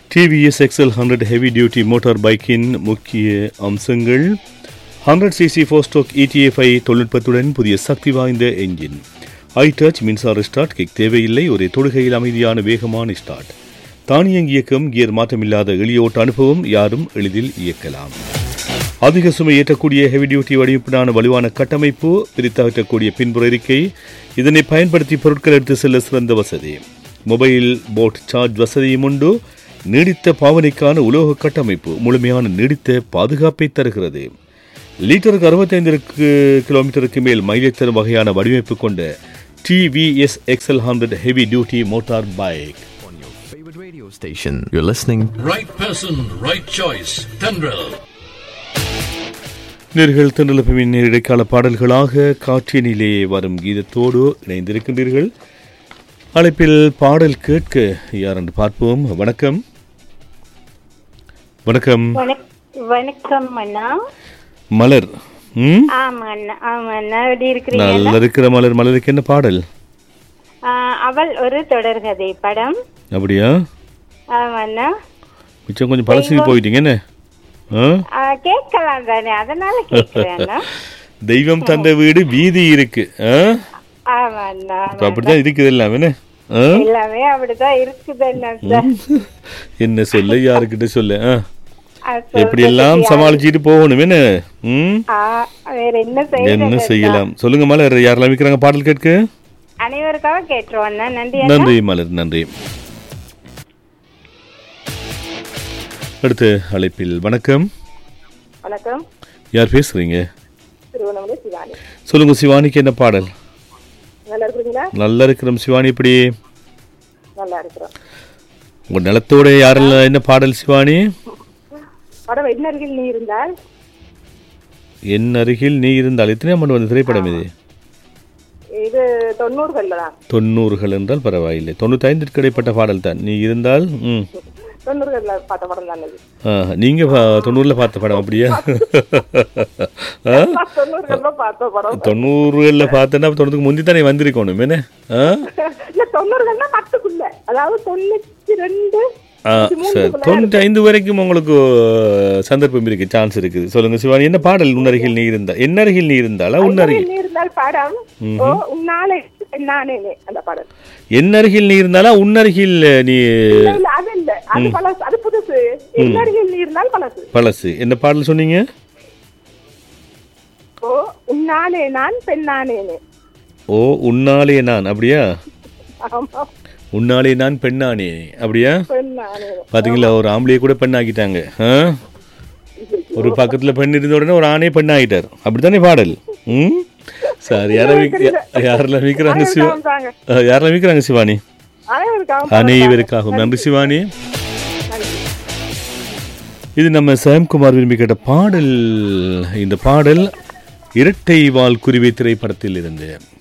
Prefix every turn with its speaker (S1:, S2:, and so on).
S1: TVS XL hundred heavy duty motor பைக்கின் முக்கிய அம்சங்கள் hundred CC four stroke ETFi தொழில்நுட்பத்துடன் புதிய சக்தி வாய்ந்த என்ஜின் ஐ டச் மின்சார ஸ்டார்ட் கிக் தேவையில்லை ஒரே தொடுகையில் அமைதியான வேகமான ஸ்டார்ட் தானியங்கி இயக்கம் கியர் மாற்றமில்லாத எளிய ஓட்ட அனுபவம் யாரும் எளிதில் இயக்கலாம் அதிக சுமை ஏற்றக்கூடிய ஹெவி டியூட்டி வடிவமைப்பிலான வலுவான கட்டமைப்பு பிரித்தகற்றக்கூடிய பின்புற இருக்கை இதனை பயன்படுத்தி பொருட்கள் எடுத்து செல்ல சிறந்த வசதி மொபைல் போட் சார்ஜ் வசதியும் உண்டு நீடித்த பாவனைக்கான உலோக கட்டமைப்பு முழுமையான நீடித்த பாதுகாப்பை தருகிறது லிட்டருக்கு அறுபத்தைந்திற்கு கிலோமீட்டருக்கு மேல் மைலேஜ் தரும் வகையான வடிவமைப்பு கொண்ட TVS XL hundred heavy duty motor bike
S2: on your favorite radio station. You're listening
S3: Right person, right choice. Tendril.
S1: நேர்கள் தென்றலப்பமின் இடைக்கால பாடல்களாக காற்றினிலே வரும் கீதத்தோடு இணைந்திருக்கின்றீர்கள் அழைப்பில் பாடல் கேட்க யார் என்று பார்ப்போம் வணக்கம் வணக்கம்
S4: வணக்- வணக்கம் அண்ணா
S1: மலர் ம்
S4: ஆமா அண்ணா ஆமா அண்ணா எப்படி இருக்கிறீங்க
S1: நல்ல இருக்கிற மலர் மலருக்கு என்ன பாடல்
S4: ஆ, அவள் ஒரு தொடர்கதை படம்
S1: அப்படியா
S4: ஆமா அண்ணா
S1: மிச்சம் கொஞ்சம் பழசுக்கு போயிட்டீங்க என்ன ஆ?
S4: ஆ, கேட்கலாம் தானே அதனால கேட்கிறேன் அண்ணா
S1: தெய்வம் தந்த வீடு வீதி இருக்கு ஆ?
S4: ஆமா அண்ணா
S1: இப்ப அப்படிதான் இருக்குது எல்லாம் என்ன ஆ?
S4: எல்லாமே அப்படிதான் இருக்குது அண்ணா சார்
S1: என்ன சொல்ல யாருக்கிட்ட சொல்ல ஆ?
S4: அது
S1: எப்படி எல்லாம் சமாளிச்சுட்டு போகணும் என்ன ம்
S4: ஆ, வேற என்ன செய்யறது
S1: என்ன செய்யலாம் சொல்லுங்க மலர் யாரெல்லாம் விற்கிறாங்க பாடல் கேட்க
S4: அனைவருக்காக கேட்டுருவோம் அண்ணா நன்றி அண்ணா
S1: நன்றி மலர் நன்றி அடுத்து அழைப்பில் வணக்கம்
S4: வணக்கம்
S1: யார் பேசுறீங்க
S4: திருவண்ணாமலை சிவானி
S1: சொல்லுங்க சிவானிக்கு என்ன பாடல்
S4: நல்லா இருக்கிறீங்களா
S1: நல்லா இருக்கிறோம் சிவானி இப்படி
S4: நல்லா இருக்கிறோம்
S1: உங்க நிலத்தோட யாரெல்லாம் என்ன பாடல் சிவானி
S4: படம் என்ன அருகில் நீ இருந்தால்
S1: என் அருகில் நீ இருந்தால் எத்தனையாம் ஆண்டு வந்த திரைப்படம் இது
S4: இது தொண்ணூறுகள்ல தான்
S1: தொண்ணூறுகள் என்றால் பரவாயில்லை தொண்ணூத்தைந்திற்கு இடைப்பட்ட பாடல் தான் நீ இருந்தால் ம்
S4: தொண்ணூறுகள்ல பார்த்த படம் தான் இது
S1: ஆ, நீங்க பா- தொண்ணூறுல பார்த்த படம் அப்படியா ஆ?
S4: தொண்ணூறுகள்ல பார்த்த படம்
S1: தொண்ணூறுகளில் பார்த்தேன்னா தொண்ணூறுக்கு முந்தி தானே வந்திருக்கணும் என்ன ஆ
S4: இல்ல தொண்ணூறுகள்னா பத்துக்குள்ள அதாவது தொண்ணூத்தி ரெண்டு
S1: ஆ சரி தொண்ணூற்றி ஐந்து வரைக்கும் உங்களுக்கு சந்தர்ப்பம் இருக்கு சான்ஸ் இருக்குது சொல்லுங்க சிவானி என்ன பாடல் உன்னருகில் நீ இருந்தா என்ன அருகில் நீ இருந்தாலா உன்னருகில்
S4: நீ இருந்தால் படம் ஓ உன்னாலே நானே அந்த படம்
S1: என் அருகில் நீ இருந்தாலா உன்னருகில் நீ
S4: இல்ல, இல்ல அது இல்ல அது பழசு அது புதுசு இன்னருகில் நீ இருந்தால் பழசு
S1: பழசு என்ன பாடல் சொன்னீங்க
S4: ஓ உன்னாலே நான் பெண்ணானேனே
S1: ஓ உன்னாலே நான் அப்படியா
S4: ஆமா
S1: உன்னாலே நான் பெண்ணானே அப்படியா
S4: பெண்ணானே
S1: பாத்தீங்களா ஒரு ஆம்பளையை கூட பெண்ணாக்கிட்டாங்க ஆ? ஒரு பக்கத்துல பெண் இருந்த உடனே ஒரு ஆணே பெண்ணாகிட்டார் அப்படித்தானே பாடல் ம் சரி யாரெல்லாம் விக்க- யாரெல்லாம் விற்கிறாங்க சிவா
S4: தாங்க
S1: ஆ, யாரெல்லாம் விற்கிறாங்க சிவானி
S4: அனைவருக்காகவும்
S1: அனைவருக்காகவும் நன்றி சிவானி இது நம்ம சாம்குமார் விரும்பி கேட்ட பாடல் இந்த பாடல் இரட்டை வால் குருவி திரைப்படத்தில் இருந்து